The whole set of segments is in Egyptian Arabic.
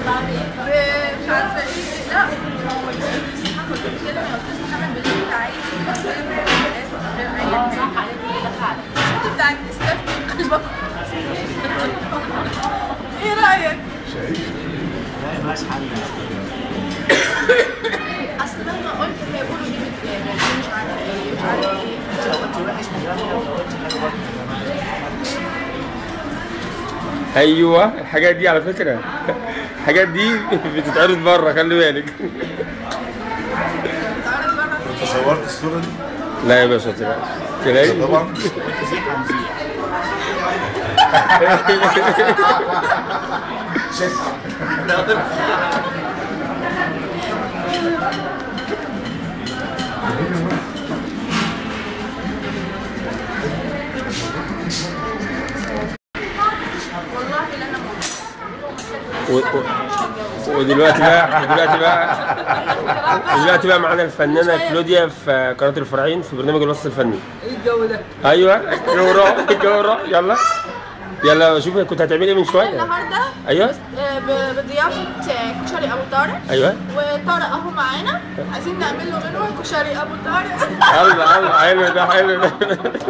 مش عارفه ايه لا هو كنت بتكلم يا استاذ محمد بالليل انت عايز اه صح عليك دخلت انت بتاع الاستاف قلبك ايه رايك؟ اصل مهما قلت هيقولوا دي بتجامل مش عارفه ايه مش عارفه ايه ايوه الحاجات دي على فكره الحاجات دي بتتعرض بره خلي بالك تعرف بره في ايه؟ تصورت الصورة دي؟ لا يا باشا تلاقي تلاقي طبعا والله لا انا و... و... ودلوقتي بقى دلوقتي بقى دلوقتي بقى معانا الفنانه كلوديا في قناه الفرعين في برنامج الوسط الفني ايه الجو ده؟ ايوه الجورة الجورة يلا يلا شوفي كنت هتعملي ايه من شويه النهارده ايوه آه، ب- بضيافه آه، كشري ابو طارق ايوه وطارق اهو معانا عايزين نعمل له غنوه كشري ابو طارق الله الله حلو ده حلو ده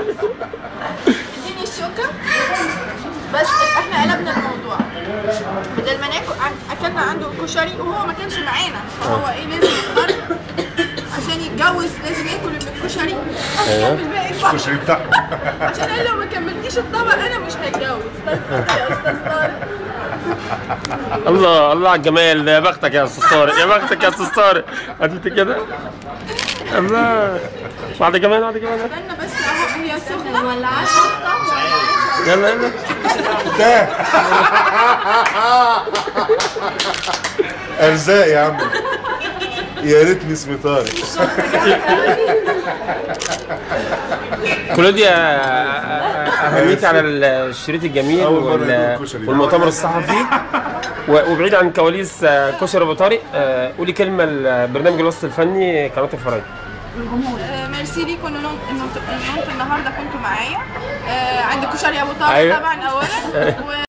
اديني الشوكه بس احنا قلبنا الموضوع بدل ما ناكل عن- اكلنا عنده كشري وهو ما كانش معانا فهو ايه لازم يختار عشان يتجوز لازم ياكل من الكشري أيوة. اكمل باقي الطبق الكشري بتاعه عشان قال لو ما كملتيش الطبق انا مش هتجوز طيب يا استاذ طارق الله الله على الجمال يا بختك يا استاذ طارق يا بختك يا استاذ طارق هتبت كده الله بعد كمان بعد كمان استنى بس اهو هي سخنه ولعها يلا يلا ده ارزاق يا عم يا ريتني اسمي طارق كلوديا اهنيك على الشريط الجميل أول مرة وال- ياكل كشري. والمؤتمر الصحفي و- وبعيد عن كواليس كشري ابو طارق آه، قولي كلمه لبرنامج الوسط الفني قناه الفرعين آه، ميرسي ليكم انه انه انتوا النهارده كنتوا معايا آه، عند كشري ابو طارق أيوة. طبعا اولا و